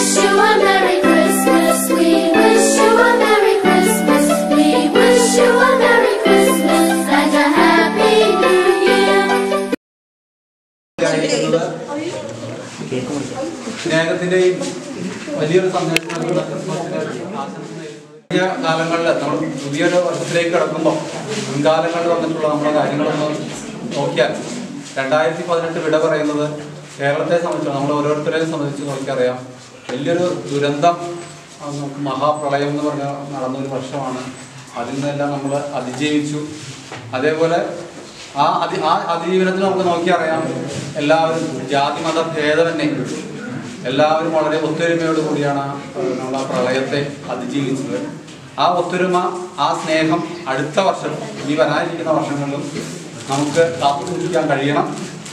wish you a Merry Christmas. We wish you a Merry Christmas. We wish you a Merry Christmas and a Happy New Year. ആയിരിക്കുന്നത് സ്നേഹത്തിന്റെയും വലിയൊരു സന്ദേശം നൽകുന്ന ക്രിസ്മസിന്റെ ആശംസ നേരുന്നു. പുതിയ കാലങ്ങളിൽ നമ്മൾ പുതിയൊരു വർഷത്തിലേക്ക് കിടക്കുമ്പോൾ മുൻകാലങ്ങളിൽ വന്നിട്ടുള്ള നമ്മുടെ കാര്യങ്ങളൊന്ന് നോക്കിയാൽ രണ്ടായിരത്തി പതിനെട്ട് വിട പറയുന്നത് കേരളത്തെ സംബന്ധിച്ച് നമ്മൾ ഓരോരുത്തരെയും സംബന്ധിച്ച് നോക്കിയറിയാം വലിയൊരു ദുരന്തം ആ, നമുക്ക് മഹാപ്രളയം എന്ന് പറഞ്ഞ നടന്നൊരു വർഷമാണ് അതിൽ നിന്നെല്ലാം നമ്മൾ അതിജീവിച്ചു അതേപോലെ ആ അതി ആ അതിജീവനത്തിൽ നമുക്ക് നോക്കിയറിയാം എല്ലാവരും ജാതി മത ഭേദമന്യേ എല്ലാവരും വളരെ ഒത്തൊരുമയോട് കൂടിയാണ് നമ്മൾ ആ പ്രളയത്തെ അതിജീവിച്ചത് ആ ഒത്തൊരുമ ആ സ്നേഹം അടുത്ത വർഷം ഇനി വരാനിരിക്കുന്ന വർഷങ്ങളിലും നമുക്ക് കാത്തു സൂക്ഷിക്കാൻ കഴിയണം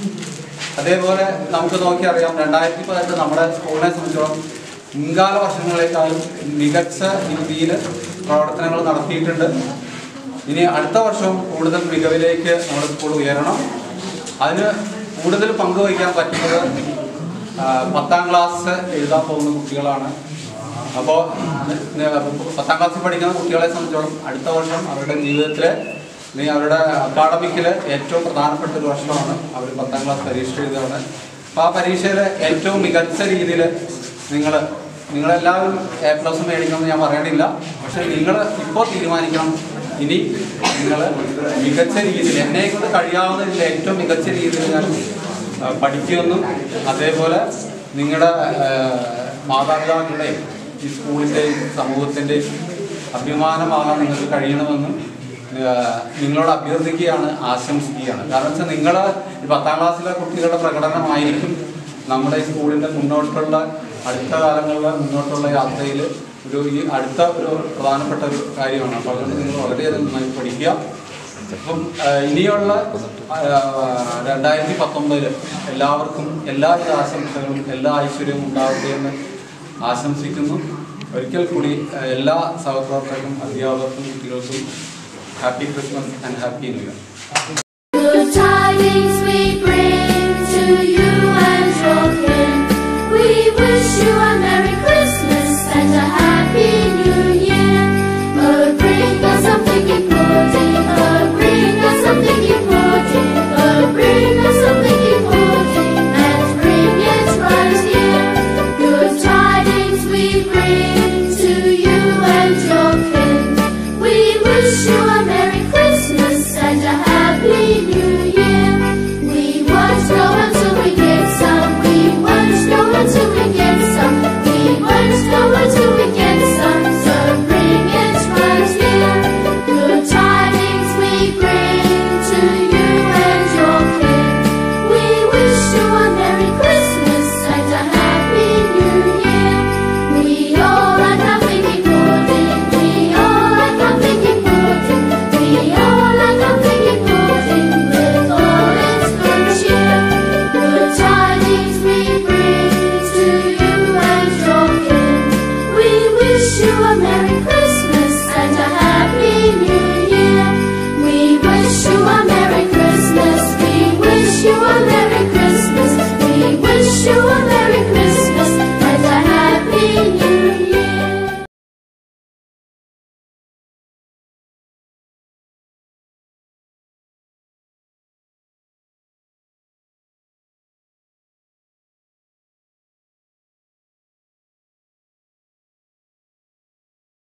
അതേപോലെ നമുക്ക് നോക്കിയറിയാം രണ്ടായിരത്തി പതിനെട്ട് നമ്മുടെ സ്കൂളിനെ സംബന്ധിച്ചോളം മുൻകാല വർഷങ്ങളെക്കാളും മികച്ച രീതിയിൽ പ്രവർത്തനങ്ങൾ നടത്തിയിട്ടുണ്ട് ഇനി അടുത്ത വർഷം കൂടുതൽ മികവിലേക്ക് നമ്മുടെ സ്കൂൾ ഉയരണം അതിന് കൂടുതൽ പങ്കുവയ്ക്കാൻ പറ്റുന്നത് ആ, പത്താം ക്ലാസ് എഴുതാൻ പോകുന്ന കുട്ടികളാണ് അപ്പോൾ പത്താം ക്ലാസ്സിൽ പഠിക്കുന്ന കുട്ടികളെ സംബന്ധിച്ചോളം അടുത്ത വർഷം അവരുടെ ജീവിതത്തിലെ അല്ലെങ്കിൽ അവരുടെ അക്കാഡമിക്കിൽ ഏറ്റവും പ്രധാനപ്പെട്ട ഒരു വർഷമാണ് അവർ പത്താം ക്ലാസ് പരീക്ഷ എഴുതുകയാണ് അപ്പോൾ ആ പരീക്ഷയിൽ ഏറ്റവും മികച്ച രീതിയിൽ നിങ്ങൾ നിങ്ങളെല്ലാവരും എ പ്ലസ് മേടിക്കണമെന്ന് ഞാൻ പറയണില്ല പക്ഷെ നിങ്ങൾ ഇപ്പോൾ തീരുമാനിക്കണം ഇനി നിങ്ങൾ മികച്ച രീതിയിൽ എന്നെ കൊണ്ട് കഴിയാവുന്ന രീതിയിൽ ഏറ്റവും മികച്ച രീതിയിൽ ഞാൻ ആ, പഠിക്കുമെന്നും അതേപോലെ നിങ്ങളുടെ മാതാപിതാക്കളുടെയും ഈ സ്കൂളിൻ്റെയും സമൂഹത്തിൻ്റെയും അഭിമാനമാകാൻ നിങ്ങൾക്ക് കഴിയണമെന്നും ആ, നിങ്ങളോട് അഭ്യർത്ഥിക്കുകയാണ് ആശംസിക്കുകയാണ് കാരണം വെച്ചാൽ നിങ്ങൾ ഈ പത്താം ക്ലാസ്സിലെ കുട്ടികളുടെ പ്രകടനമായിരിക്കും നമ്മുടെ ഈ സ്കൂളിൻ്റെ മുന്നോട്ടുള്ള അടുത്ത കാലങ്ങളിൽ മുന്നോട്ടുള്ള യാത്രയിൽ ഒരു ഈ അടുത്ത ഒരു പ്രധാനപ്പെട്ട ഒരു കാര്യമാണ് അപ്പോൾ അതുകൊണ്ട് നിങ്ങൾ വളരെയധികം നന്നായി പഠിക്കുക അപ്പം ആ, ഇനിയുള്ള രണ്ടായിരത്തി പത്തൊമ്പതില് എല്ലാവർക്കും എല്ലാവിധ ആശംസകളും എല്ലാ ഐശ്വര്യവും ഉണ്ടാവട്ടെ എന്ന് ആശംസിക്കുന്നു ഒരിക്കൽ കൂടി ആ, എല്ലാ സഹപ്രവർത്തകർക്കും അധ്യാപകർക്കും കുട്ടികൾക്കും happy Christmas and happy new year